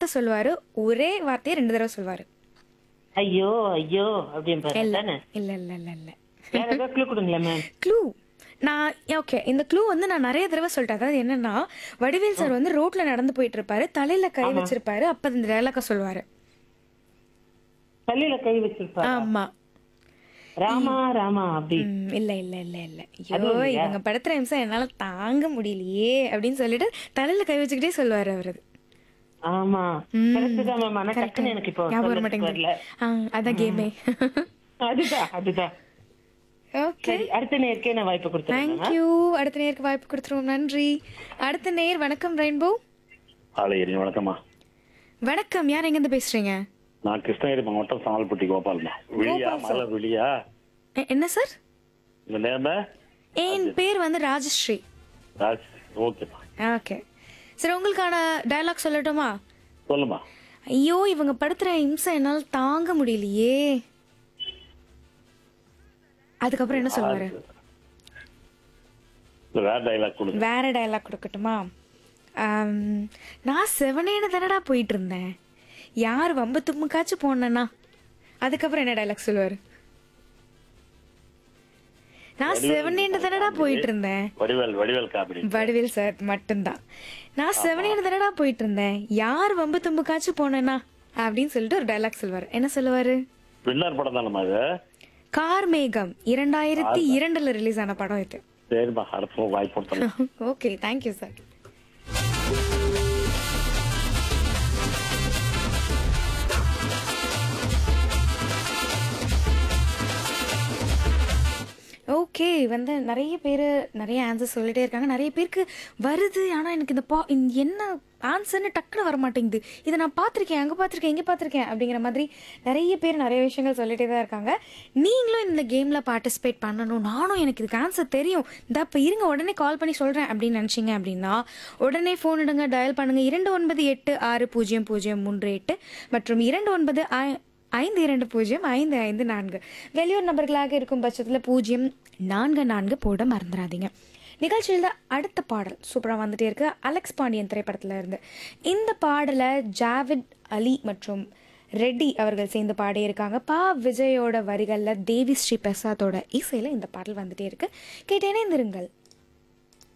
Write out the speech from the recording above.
சொல்லுவாரு ஒரே வார்த்தையை ரெண்டு தடவை சொல்லுவாரு ஐயோ ஐயோ அப்படின்னு இல்ல தானே இல்ல இல்ல இல்ல இல்ல வேற ஏதாவது clue கொடுங்களேன் மேம் க்ளூ நான் ஓகே இந்த க்ளூ வந்து நான் நிறைய தடவை சொல்லிட்டேன் அதாவது என்னன்னா வடிவேல் சார் வந்து ரோட்ல நடந்து போயிட்டு இருப்பாரு தலையில கை வச்சிருப்பாரு அப்ப இந்த டயலாக சொல்லுவாரு பள்ளியில கை வச்சிருப்பா ஆமா ராமா ராமா அப்படி ம், இல்ல இல்ல இல்ல இல்ல ஐயோ இவங்க படுத்துற நிமிஷம் என்னால தாங்க முடியலையே அப்படின்னு சொல்லிட்டு தலையில கை வச்சுக்கிட்டே சொல்லுவாரு அவரு அது. ஆமா ம். கரெக்ட் தான் மேம் ஆனா டக்குன்னு எனக்கு இப்போ ஞாபகம் வர சொல்லறதுக்கு மாட்டேங்குது வரல ஆ, அதான் கேமே அதுதான் அதுதான் ஓகே சரி அடுத்த நேருக்கே நான் வாய்ப்பு கொடுத்துறேன் தேங்க்யூ அடுத்த நேருக்கு வாய்ப்பு கொடுத்துருவோம் நன்றி அடுத்த நேர் வணக்கம் ரெயின்போ ஆலையரி வணக்கம்மா வணக்கம் யார் எங்க இருந்து பேசுறீங்க நான் கிருஷ்ணகிரி மாவட்டம் சாமல்பட்டி கோபால்மா விழியா மலர் விழியா எ- என்ன சார் இந்த நேர்ம என் பேர் வந்து ராஜஸ்ரீ ராஜ் ஓகேம்மா ஓகே சரி உங்களுக்கான டயலாக் சொல்லட்டுமா சொல்லுமா ஐயோ இவங்க படுத்துற இம்சை என்னால் தாங்க முடியலையே அதுக்கப்புறம் என்ன சொல்லுவாரு இல்ல வேற டைலாக் கொடுங்க வேற டயலாக் கொடுக்கட்டுமா ஆம், நான் செவனேன்னு தானடா போயிட்டு இருந்தேன் யார் வம்பு தும்முக்காச்சும் போனேன்னா அதுக்கப்புறம் என்ன டயலாக் சொல்லுவாரு நான் செவனேன்னு தானடா போயிட்டு இருந்தேன் வடிவேல் வடிவேல் காமெடி வடிவேல் சார் மட்டும்தான் நான் செவனேன்னு தானடா போயிட்டு இருந்தேன் யார் வம்பு தும்புக்காச்சும் போனேன்னா அப்படின்னு சொல்லிட்டு ஒரு டயலாக் சொல்லுவாரு என்ன சொல்லுவாரு வின்னர் படம் தானம்மா அது கார் மேகம் இரண்டாயிரத்தி இரண்டுல ரிலீஸ் ஆன படம் இது சரிம்மா அடுத்த வாய்ப்பு கொடுத்தலாம் ஓகே தேங்க்யூ சார் ஓகே வந்து நிறைய பேர் நிறைய ஆன்சர் சொல்லிட்டே இருக்காங்க நிறைய பேருக்கு வருது ஆனால் எனக்கு இந்த பா இந்த என்ன ஆன்சர்னு டக்குன்னு வர மாட்டேங்குது இதை நான் பார்த்துருக்கேன் அங்கே பார்த்துருக்கேன் இங்கே பார்த்துருக்கேன் அப்படிங்கிற மாதிரி நிறைய பேர் நிறைய விஷயங்கள் சொல்லிட்டே தான் இருக்காங்க நீங்களும் இந்த கேமில் பார்ட்டிசிபேட் பண்ணணும் நானும் எனக்கு இதுக்கு ஆன்சர் தெரியும் இந்த இப்போ இருங்க உடனே கால் பண்ணி சொல்கிறேன் அப்படின்னு நினச்சிங்க அப்படின்னா உடனே ஃபோன் எடுங்க டயல் பண்ணுங்க இரண்டு ஒன்பது எட்டு ஆறு பூஜ்ஜியம் பூஜ்ஜியம் மூன்று எட்டு மற்றும் இரண்டு ஒன்பது ஐ- ஐந்து இரண்டு பூஜ்ஜியம் ஐந்து ஐந்து நான்கு வெளியூர் நபர்களாக இருக்கும் பட்சத்தில் பூஜ்ஜியம் நான்கு நான்கு போட மறந்துடாதீங்க நிகழ்ச்சியில் தான் அடுத்த பாடல் சூப்பராக வந்துட்டே இருக்கு அலெக்ஸ் பாண்டியன் திரைப்படத்தில் இருந்து இந்த பாடலை ஜாவித் அலி மற்றும் ரெட்டி அவர்கள் சேர்ந்து பாடியிருக்காங்க பா விஜயோட வரிகளில் தேவி ஸ்ரீ பிரசாத்தோட இசையில் இந்த பாடல் வந்துட்டே இருக்கு கேட்டேனே இருந்திருங்கள்